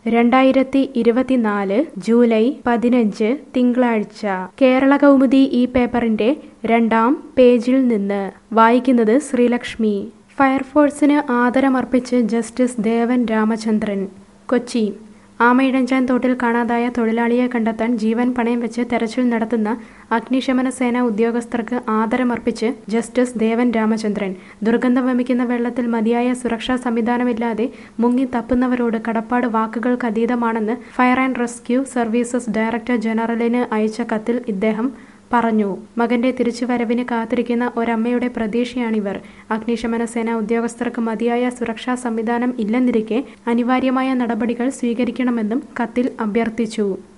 രണ്ടായിരത്തി ഇരുപത്തിനാല് ജൂലൈ പതിനഞ്ച് തിങ്കളാഴ്ച കേരള കൗമുദി ഈ പേപ്പറിന്റെ രണ്ടാം പേജിൽ നിന്ന് വായിക്കുന്നത് ശ്രീലക്ഷ്മി ഫയർഫോഴ്സിന് ആദരമർപ്പിച്ച് ജസ്റ്റിസ് ദേവൻ രാമചന്ദ്രൻ കൊച്ചി ആമയിഴഞ്ചാൻ തോട്ടിൽ കാണാതായ തൊഴിലാളിയെ കണ്ടെത്താൻ ജീവൻ പണയം വെച്ച് തെരച്ചിൽ നടത്തുന്ന അഗ്നിശമന സേന ഉദ്യോഗസ്ഥർക്ക് ആദരമർപ്പിച്ച് ജസ്റ്റിസ് ദേവൻ രാമചന്ദ്രൻ ദുർഗന്ധം വമിക്കുന്ന വെള്ളത്തിൽ മതിയായ സുരക്ഷാ സംവിധാനമില്ലാതെ മുങ്ങി തപ്പുന്നവരോട് കടപ്പാട് വാക്കുകൾക്കതീതമാണെന്ന് fire and rescue services director ജനറലിന് അയച്ച കത്തിൽ ഇദ്ദേഹം പറഞ്ഞു മകന്റെ തിരിച്ചുവരവിന് കാത്തിരിക്കുന്ന ഒരമ്മയുടെ പ്രതീക്ഷയാണിവർ അഗ്നിശമന സേന ഉദ്യോഗസ്ഥർക്ക് മതിയായ സുരക്ഷാ സംവിധാനം ഇല്ലെന്നിരിക്കെ അനിവാര്യമായ നടപടികൾ സ്വീകരിക്കണമെന്നും കത്തിൽ അഭ്യർത്ഥിച്ചു